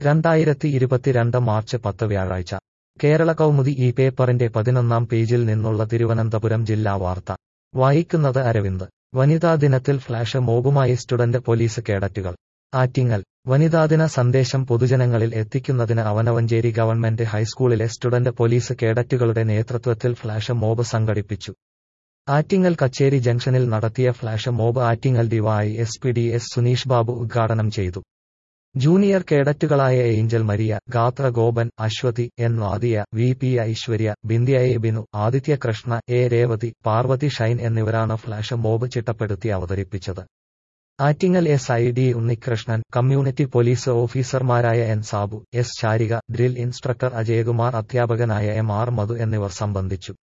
രണ്ടായിരത്തി ഇരുപത്തിരണ്ട് മാർച്ച് പത്ത് വ്യാഴാഴ്ച കേരള കൗമുദി ഈ പേപ്പറിന്റെ പതിനൊന്നാം പേജിൽ നിന്നുള്ള തിരുവനന്തപുരം ജില്ലാ വാർത്ത വായിക്കുന്നത് അരവിന്ദ് വനിതാ ദിനത്തിൽ ഫ്ലാഷ് മോബുമായി സ്റ്റുഡന്റ് പോലീസ് കേഡറ്റുകൾ ആറ്റിങ്ങൽ വനിതാദിന സന്ദേശം പൊതുജനങ്ങളിൽ എത്തിക്കുന്നതിന് അവനവഞ്ചേരി ഗവൺമെന്റ് ഹൈസ്കൂളിലെ സ്റ്റുഡന്റ് പോലീസ് കേഡറ്റുകളുടെ നേതൃത്വത്തിൽ ഫ്ലാഷ് മോബ് സംഘടിപ്പിച്ചു ആറ്റിങ്ങൽ കച്ചേരി ജംഗ്ഷനിൽ നടത്തിയ flash mob Attingal D Y S P D S Suneesh Babu ഉദ്ഘാടനം ചെയ്തു ജൂനിയർ കേഡറ്റുകളായ Angel Maria Gathra Gopan Aswathy N Adiya V P Aishwarya Bindiya A Binu Aditya Krishna A Revathi Parvathy Shine എന്നിവരാണ് ഫ്ലാഷ് മോബ് ചിട്ടപ്പെടുത്തി അവതരിപ്പിച്ചത് Attingal S I D Unnikrishnan community police ഓഫീസർമാരായ N Sabu S Sarika drill instructor Ajayakumar അധ്യാപകനായ എം ആർ മധു എന്നിവർ സംബന്ധിച്ചു